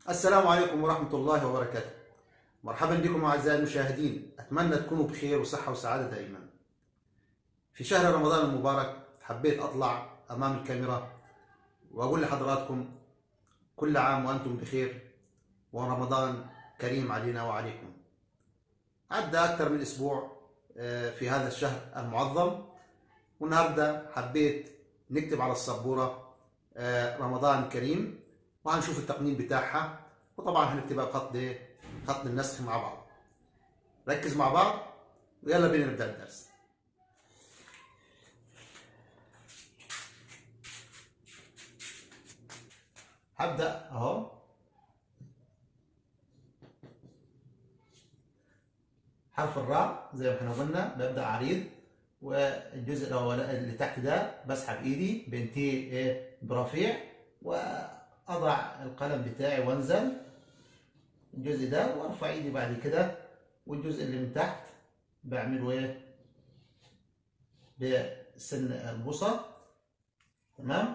السلام عليكم ورحمة الله وبركاته مرحبا بكم أعزائي المشاهدين أتمنى تكونوا بخير وصحة وسعادة دائما في شهر رمضان المبارك حبيت أطلع أمام الكاميرا وأقول لحضراتكم كل عام وأنتم بخير ورمضان كريم علينا وعليكم عدى أكثر من أسبوع آه، في هذا الشهر المعظم والنهارده حبيت نكتب على السبورة آه، رمضان كريم وهنشوف التقنين بتاعها وطبعا هنكتبها بخط إيه؟ خط النسخ مع بعض ركز مع بعض ويلا بينا نبدأ الدرس هبدأ أهو حرف الراء زي ما احنا قلنا ببدأ عريض والجزء الاولاني اللي تحت ده بسحب ايدي بنتهي ايه برفيع واضع القلم بتاعي وانزل الجزء ده وارفع ايدي بعد كده والجزء اللي من تحت بعمله ايه بسن البوصة تمام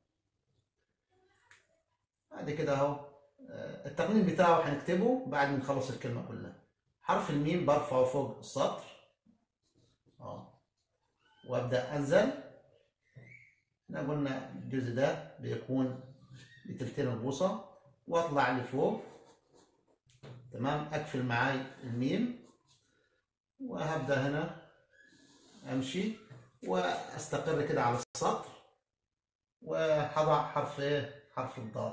بعد كده اهو التقنين بتاعه هنكتبه بعد ما نخلص الكلمة كلها حرف الميم برفعه فوق السطر اه وابدا انزل احنا قلنا الجزء ده بيكون بتلتين البوصه واطلع لفوق تمام اقفل معاي الميم وهبدا هنا امشي واستقر كده على السطر وهضع حرف ايه حرف الضاد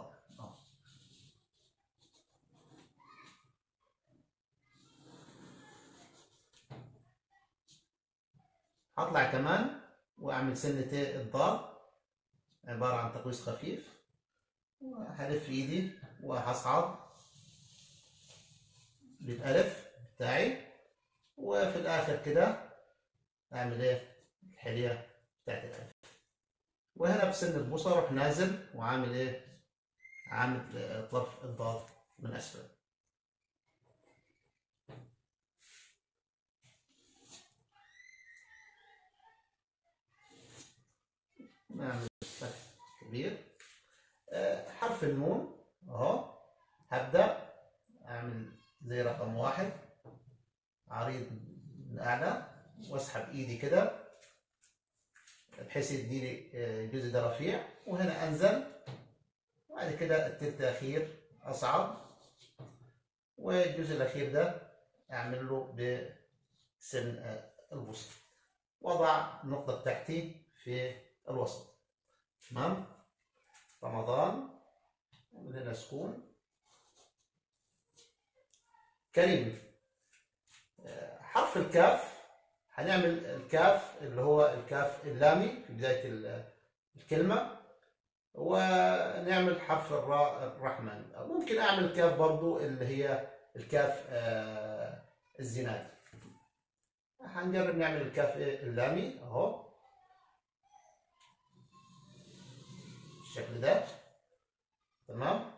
هطلع كمان واعمل سنة الضاد عبارة عن تقويس خفيف وهلف ايدي وهصعد بالالف بتاعي وفي الاخر كده اعمل ايه الحلية بتاعت الالف وهنا بسن البوصة اروح نازل وعامل ايه عامل طرف الضاد من اسفل نعمل فتح كبير حرف النون اهو هبدأ اعمل زي رقم واحد عريض من اعلى واسحب ايدي كده بحيث يديني الجزء ده رفيع وهنا انزل وبعد كده التلت الاخير اصعد والجزء الاخير ده اعمل له بسن الوسط واضع النقطه بتاعتي في الوسط تمام رمضان عندنا سكون كريم حرف الكاف هنعمل الكاف اللي هو الكاف اللامي في بداية الكلمة ونعمل حرف الراء الرحمن ممكن اعمل الكاف برضو اللي هي الكاف الزناد هنجرب نعمل الكاف اللامي اهو بالشكل ده تمام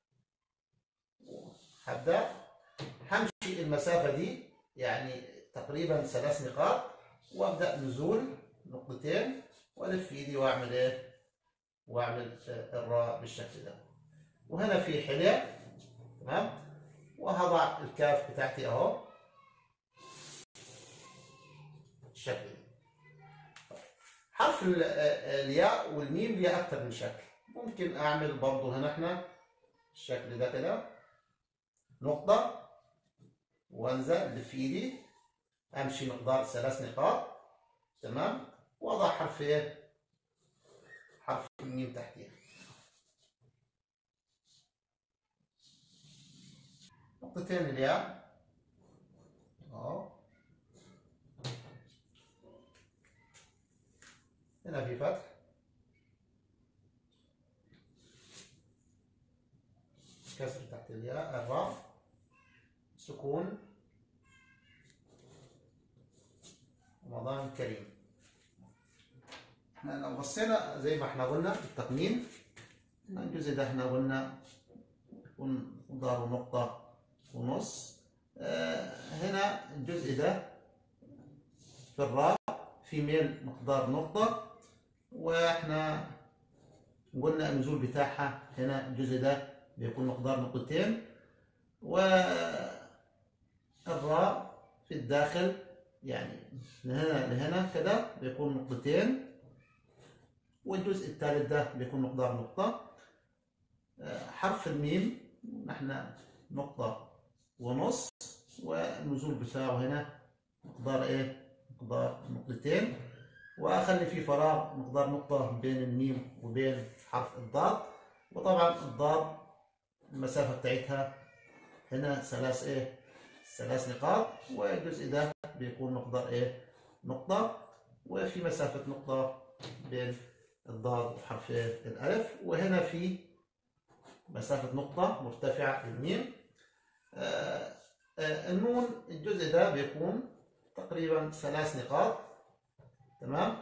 هبدأ همشي المسافة دي يعني تقريبا ثلاث نقاط وابدأ نزول نقطتين والف ايدي واعمل ايه واعمل الراء بالشكل ده وهنا في حلية تمام وهضع الكاف بتاعتي اهو بالشكل ده حرف الياء والميم ليها اكتر من شكل ممكن اعمل برضو هنا احنا الشكل ده كده نقطة وانزل في ايدي امشي مقدار ثلاث نقاط تمام واضع حرف ايه حرف الميم تحتيها نقطتين الياء اهو هنا في فتح كسر تحت الياء الراء سكون رمضان كريم احنا لو بصينا زي ما احنا قلنا التقنين الجزء ده احنا قلنا يكون مقداره نقطة ونص اه هنا الجزء ده في الراء في ميل مقدار نقطة واحنا قلنا النزول بتاعها هنا الجزء ده بيكون مقدار نقطتين والراء في الداخل يعني من هنا لهنا كده بيكون نقطتين والجزء الثالث ده بيكون مقدار نقطة آه، حرف الميم نحن نقطة ونص والنزول بتاعه هنا مقدار ايه؟ مقدار نقطتين واخلي فيه فراغ مقدار نقطة بين الميم وبين حرف الضاد وطبعا الضاد المسافة بتاعتها هنا ثلاث ايه؟ ثلاث نقاط والجزء ده بيكون مقدار ايه؟ نقطة وفي مسافة نقطة بين الضاد وحرف الألف وهنا في مسافة نقطة مرتفعة الميم آه، آه، النون الجزء ده بيكون تقريبا ثلاث نقاط تمام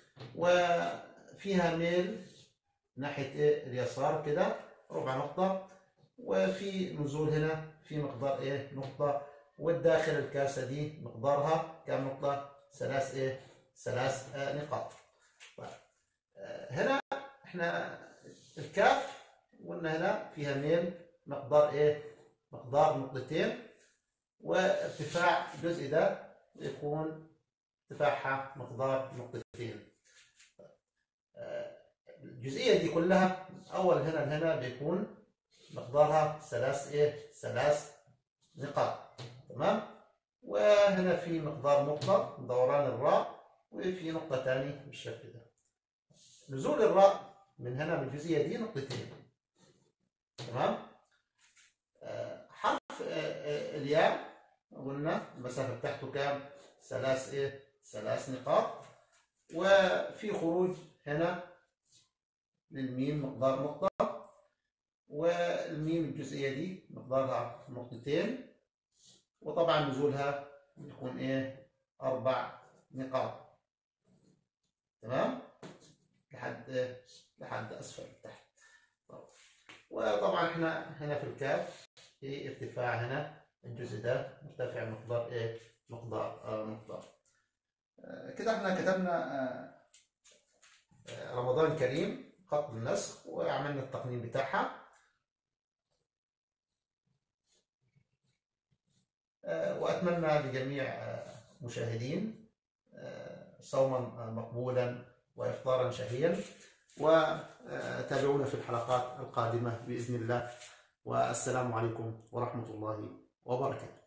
وفيها ميل ناحية إيه اليسار كده ربع نقطة وفي نزول هنا في مقدار ايه نقطة والداخل الكاسة دي مقدارها كم نقطة ثلاث ايه ثلاث آه نقاط طيب آه هنا احنا الكاف قلنا هنا فيها ميل مقدار ايه مقدار نقطتين وارتفاع الجزء ده يكون ارتفاعها مقدار نقطتين آه، الجزئية دي كلها أول هنا لهنا بيكون مقدارها ثلاث إيه؟ ثلاث نقاط تمام؟ وهنا في مقدار نقطة دوران الراء وفي نقطة تانية بالشكل ده نزول الراء من هنا من الجزئية دي نقطتين تمام؟ آه، حرف آه، الياء قلنا المسافة بتاعته كام؟ ثلاث إيه؟ ثلاث نقاط وفي خروج هنا للميم مقدار نقطة والميم الجزئية دي مقدارها نقطتين وطبعا نزولها بيكون ايه أربع نقاط تمام لحد إيه؟ لحد أسفل تحت وطبعا احنا هنا في الكاف في ارتفاع هنا الجزء ده مرتفع مقدار ايه مقدار آه مقدار آه كده احنا كتبنا آه آه رمضان كريم خط النسخ وعملنا التقنين بتاعها وأتمنى لجميع مشاهدين صوما مقبولا وإفطارا شهيا وتابعونا في الحلقات القادمة بإذن الله والسلام عليكم ورحمة الله وبركاته